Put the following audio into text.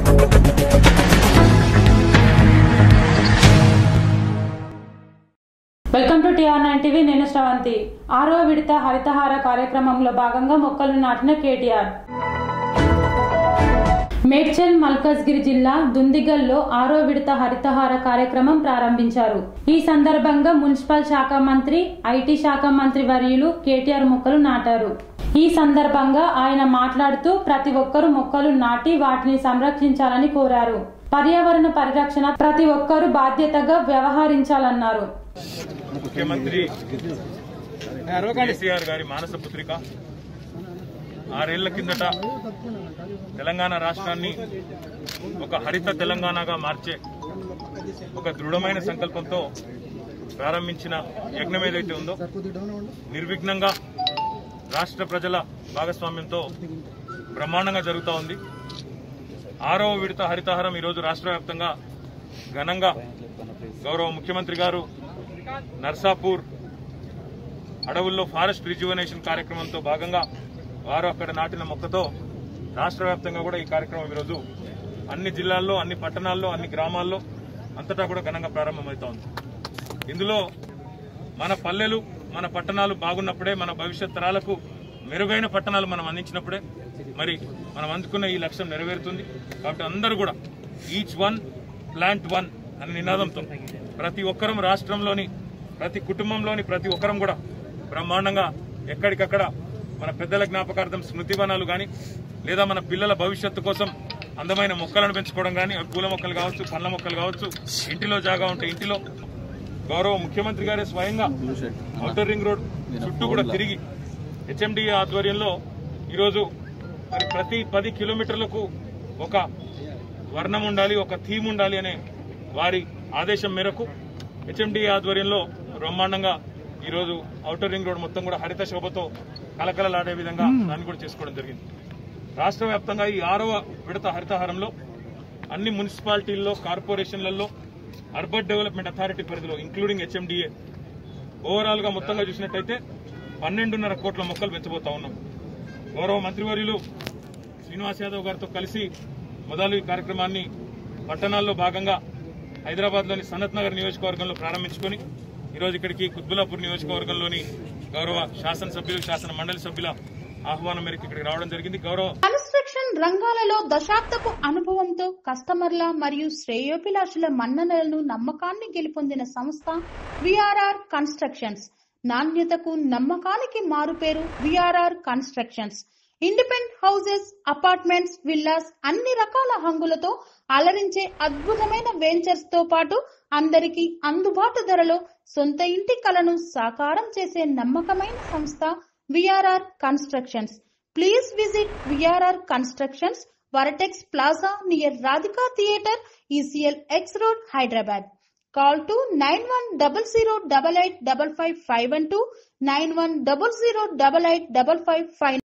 welcome to TR nine TV నేను శ్రవంతి ఆరో విడత హరితహార కార్యక్రమంలో భాగంగా మొక్కలు నాటిన కేటీఆర్ మేడ్చల్ మల్కజ్గిరి జిల్లా దుందిగల్లో ఆరో విడత హరితహార కార్యక్రమం ప్రారంభించారు ఈ సందర్భంగా మున్సిపల్ శాఖ మంత్రి ఐటీ శాఖ మంత్రి వర్యులు కేటీఆర్ మొక్కలు నాటారు ఈ సందర్భంగా ఆయన మాట్లాడుతూ ప్రతి ఒక్కరూ మొక్కలు నాటి వాటిని సంరక్షించాలని కోరారు పర్యావరణ పరిరక్షణ ప్రతి ఒక్కరూ బాధ్యతగా వ్యవహరించాలన్నారు ముఖ్యమంత్రి కేసీఆర్ గారి మానస పుత్రిక ఆరేళ్ల కిందట తెలంగాణ రాష్ట్రాన్ని ఒక హరిత తెలంగాణగా మార్చే ఒక దృఢమైన సంకల్పంతో ప్రారంభించిన యజ్ఞం ఏదైతే ఉందో నిర్విఘ్నంగా రాష్ట్ర ప్రజల భాగస్వామ్యంతో బ్రహ్మాండంగా జరుగుతూ ఉంది ఆరవ విడత హరితహారం ఈరోజు రాష్ట్ర వ్యాప్తంగా ఘనంగా గౌరవ ముఖ్యమంత్రి గారు నర్సాపూర్ అడవుల్లో ఫారెస్ట్ రిజ్యువనేషన్ కార్యక్రమంతో భాగంగా వారు అక్కడ నాటిన మొక్కతో రాష్ట్ర వ్యాప్తంగా కూడా ఈ కార్యక్రమం ఈరోజు అన్ని జిల్లాల్లో అన్ని పట్టణాల్లో అన్ని గ్రామాల్లో అంతటా కూడా ఘనంగా ప్రారంభమవుతా ఉంది ఇందులో మన పల్లెలు మన పట్టణాలు బాగున్నప్పుడే మన భవిష్యత్ తరాలకు మెరుగైన పట్టణాలు మనం అందించినప్పుడే మరి మనం అందుకున్న ఈ లక్ష్యం నెరవేరుతుంది కాబట్టి అందరూ కూడా ఈచ్ వన్ ప్లాంట్ వన్ అనే నినాదంతో ప్రతి ఒక్కరం రాష్ట్రంలోని ప్రతి కుటుంబంలోని ప్రతి ఒక్కరం కూడా బ్రహ్మాండంగా ఎక్కడికక్కడ మన పెద్దల జ్ఞాపకార్థం స్మృతి వనాలు కానీ లేదా మన పిల్లల భవిష్యత్తు కోసం అందమైన మొక్కలను పెంచుకోవడం కానీ అవి పూల మొక్కలు కావచ్చు పండ్ల మొక్కలు కావచ్చు ఇంటిలో జాగా ఉంటే ఇంటిలో గౌరవ ముఖ్యమంత్రి గారే స్వయంగా ఔటర్ రింగ్ రోడ్ చుట్టూ కూడా తిరిగి హెచ్ఎండిఏ ఆధ్వర్యంలో ఈరోజు మరి ప్రతి పది కిలోమీటర్లకు ఒక వర్ణం ఉండాలి ఒక థీమ్ ఉండాలి అనే వారి ఆదేశం మేరకు హెచ్ఎండిఏ ఆధ్వర్యంలో బ్రహ్మాండంగా ఈరోజు ఔటర్ రింగ్ రోడ్ మొత్తం కూడా హరిత శోభతో కలకలలాడే విధంగా దాన్ని కూడా చేసుకోవడం జరిగింది రాష్ట్ర వ్యాప్తంగా ఈ ఆరవ విడత హరితహారంలో అన్ని మున్సిపాలిటీల్లో కార్పొరేషన్లలో అర్బన్ డెవలప్మెంట్ అథారిటీ పరిధిలో ఇంక్లూడింగ్ హెచ్ఎండిఏ ఓవరాల్ గా మొత్తంగా చూసినట్టయితే పన్నెండున్నర కోట్ల మొక్కలు పెంచబోతా ఉన్నాం గౌరవ మంత్రివర్యులు శ్రీనివాస్ యాదవ్ గారితో కలిసి మొదలు ఈ కార్యక్రమాన్ని పట్టణాల్లో భాగంగా హైదరాబాద్ లోని సనత్ నగర్ నియోజకవర్గంలో ప్రారంభించుకొని ఈరోజు ఇక్కడికి కుత్బులాపూర్ నియోజకవర్గంలోని గౌరవ శాసనసభ్యులు శాసన మండలి సభ్యుల ఆహ్వానం మేరకు ఇక్కడికి రావడం జరిగింది గౌరవ కన్స్ట్రక్షన్ రంగాలలో దశాబ్దపు అనుభవంతో కస్టమర్ల మరియు శ్రేయోభిలాషుల మన్ననలను నమ్మకాన్ని గెలుపొందిన సంస్థ విఆర్ఆర్ కన్స్ట్రక్షన్స్ నాణ్యతకు నమ్మకానికి మారుపేరు VRR constructions independent houses apartments villas అన్ని రకాల హంగులతో అలరించే అద్భుతమైన వెంచర్స్ తో పాటు అందరికీ అందుబాటు ధరలో సొంత ఇంటి కలను సాకారం చేసే నమ్మకమైన సంస్థ VRR constructions please visit VRR constructions Vertex plaza near Radhika theatre ECIL X road Hyderabad call to nine one double zero double eight double five five one two nine one double zero double eight double five five